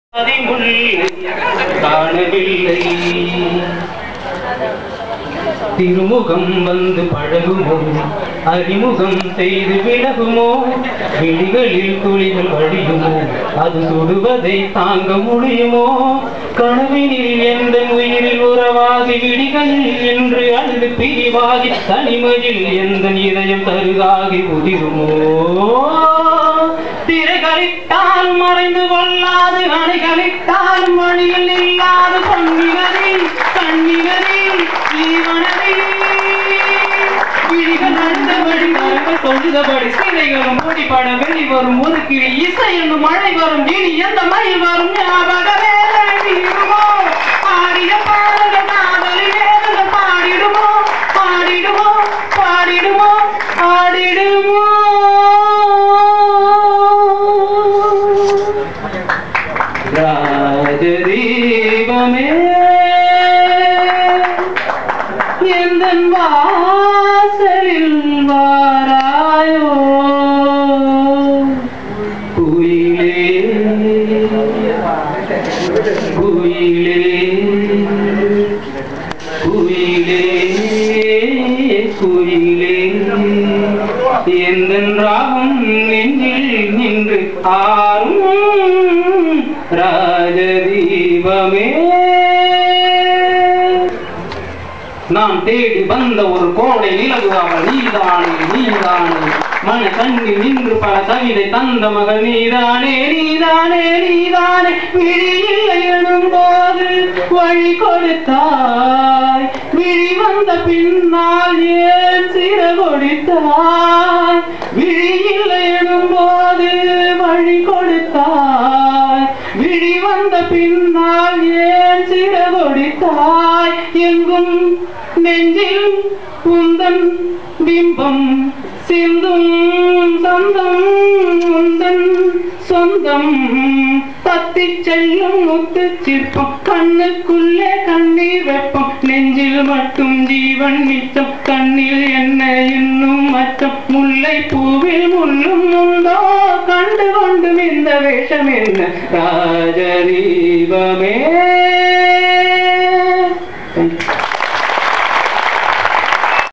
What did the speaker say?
அதிமுல்லை காணவில்லை திருமுகம் வந்து பழகுமோ அறிமுகம் செய்து விலகுமோ விழிகளில் துளிகள் வழியுமோ அது சுடுவதை தாங்க முடியுமோ கனவினில் எந்த உயிரில் உறவாகி விழிகளில் என்று அழுது பிரிவாகி தனிமையில் எந்த இதயம் தருகாகி உதிருமோ திரைகளிட்டால் மறைந்து கொள்ளாது அணைகளிட்டால் மொழியில் இல்லாது கண்ணினரி கண்ணினரி ஜீவனரி விழிகள் அழுந்தபடி கரங்கள் தொழுதபடி சிலைகளும் முடிபட வெளிவரும் ஒரு கிளி இசை என்னும் மழை வரும் இனி எந்த மயில் வரும் ஞாபகமே நீருமோ பாடிய பாடல்கள் காதலில் வேதங்கள் பாடிடுமோ பாடிடுமோ பாடிடுமோ பாடிடுமோ ராஜதீபமே எந்தன் வாசலில் வாராயோ குயிலே குயிலே குயிலே குயிலே எந்தன் ராகம் நெஞ்சில் நின்று ஆறும் ராஜதீபமே நாம் தேடி வந்த ஒரு கோடை நிலவு அவள் நீதானே நீதானே மன கண்ணில் நின்று பல கவிதை தந்த மகள் நீதானே நீதானே நீதானே விழி இல்லை எனும் போது வழி கொடுத்தாய் விழி வந்த பின்னால் ஏன் சிற கொடுத்தாய் விழி இல்லை எனும் போது வழி கொடுத்தாய் விழி வந்த பின்னால் ஏன் சிற கொடுத்தாய் எங்கும் நெஞ்சில் உந்தன் பிம்பம் சிந்தும் சொந்தம் உந்தன் சொந்தம் தத்தி செல்லும் முத்து சிற்பம் கண்ணுக்குள்ளே கண்ணீர் வெப்பம் நெஞ்சில் மட்டும் ஜீவன் மிச்சம் கண்ணில் என்ன இன்னும் மச்சம் முல்லை பூவில் முள்ளும் உண்டோ கண்டு கொண்டும் இந்த வேஷம் என்ன ராஜதீபமே